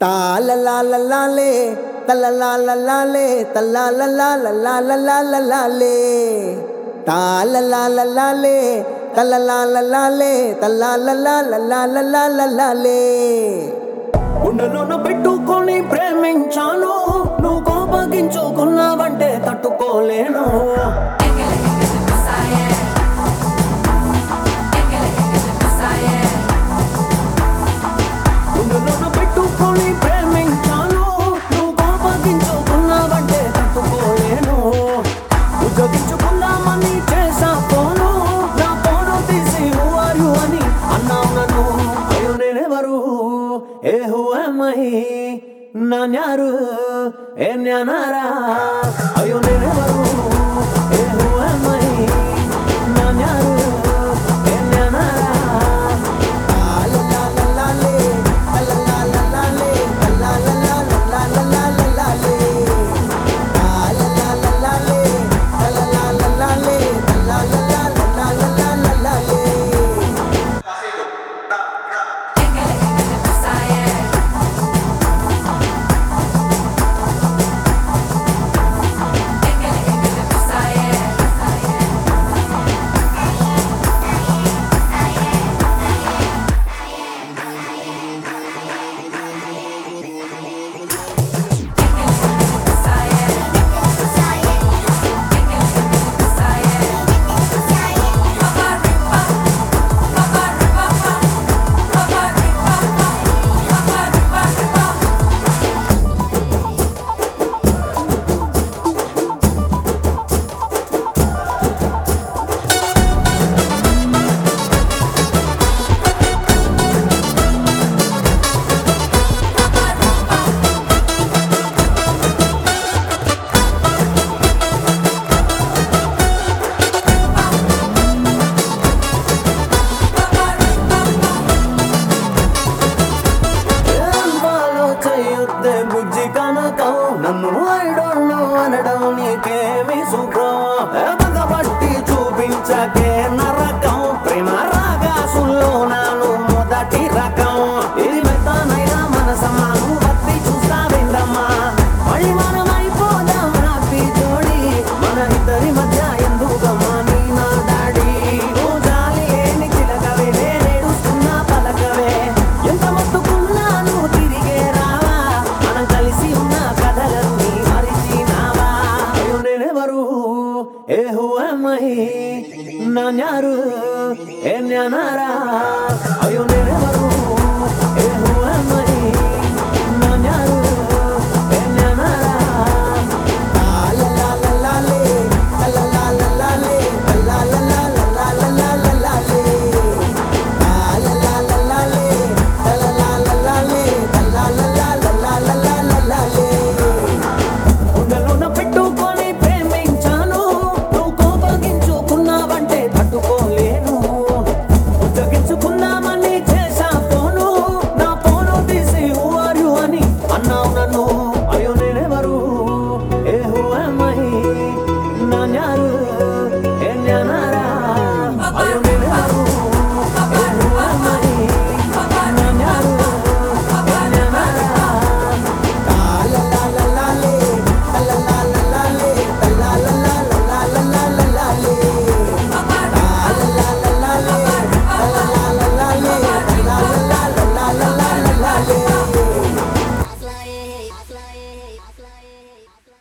తాలలాలలాలే తలలాలలాలే తల్లాలలాలలాలలాలలాలే తాలలాలలాలే తలలాలలాలే తల్లాలలాలలాలలాలలాలే గుండెలోన పెట్టుకొని ప్రేమించాను నువ్వు కోపగించుకున్నావంటే తట్టుకోలేను గుండెలోన పెట్టుకొని ప్రేమించాను నువ్వు కోపగించుకున్నావంటే తట్టుకోలేను ఉద్యోగించుకుందామని చేసా ఫోను నా ఫోను తీసి వారు అని అన్నావు నన్ను అయ్యో నేనెవరు ఏ హువమై నాన్యారు ఏ జ్ఞానారా అయ్యో నేనెవరు ఏ హువమై నాన్యారు ఏ జ్ఞానారా తాలలాలలాలే తలలాలలాలే తల్లాలలాలలాలలాలే తాలలాలలాలే తలలాలలాలే తల్లాలలాలలాలలాలే ఏం ఫాలో చేయొద్దే బుజ్జి కనకం నన్ను ఐడోళ్ళు అనడం నీకేమి సుఖం ఏ పగబట్టి చూపించకే నరకం ప్రేమ రాగాసుల్లో నాను మొదటి రకం ఇది మెత్తనైనా మనసమాను బట్టి చూస్తావేందమ్మా మళ్ళీ మనం అయిపోదాం హ్యాపీ జోడి మన ఇద్దరి మధ్య ఎందుకమ్మా నీ నా డాడీ నువ్వు జాలి లేని చిలకవే నేనేడుస్తున్నా పలకవే ఎంత మొత్తుకున్నాను తిరిగే రావా మనం కలిసి ఉన్న కథలన్నీ మరిచినావా అయ్యో నేనెవరు ఏ హువమై నాన్యారు ఏ జ్ఞానారా